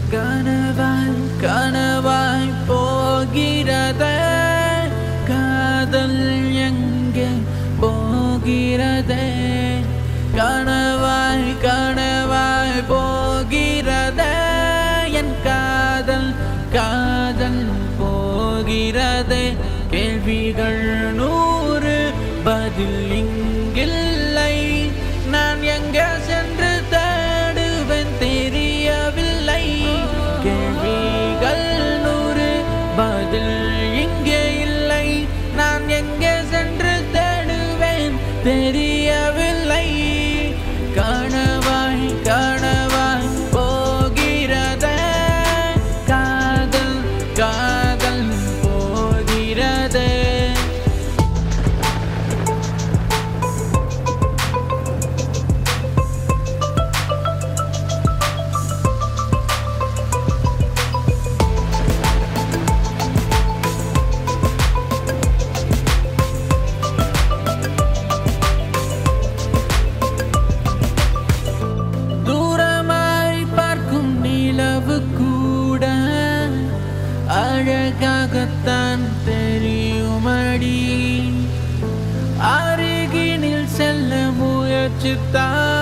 கனவாய் கனவாய் போகிறதே காதல் எங்கே போகிறதே கனவாய் கனவாய் போகிறதே என் காதல் காதல் போகிறதே கேள்விகள் நூறு பதில் இங்கில்லை நான் எங்கே சென்று தேடுவேன் தெரியவில்லை கேள்விகள் நூறு பதில் இங்கே இல்லை நான் எங்கே சென்று தேடுவேன் தெரியவில்லை கனவாய் கனவாய் போகிறதே காதல் காதல் போகிறதே தூரமாய் பார்க்கும் நிலவு கூட அழகாகத்தான் தெரியுமடி அருகினில் செல்ல முயற்சித்தான்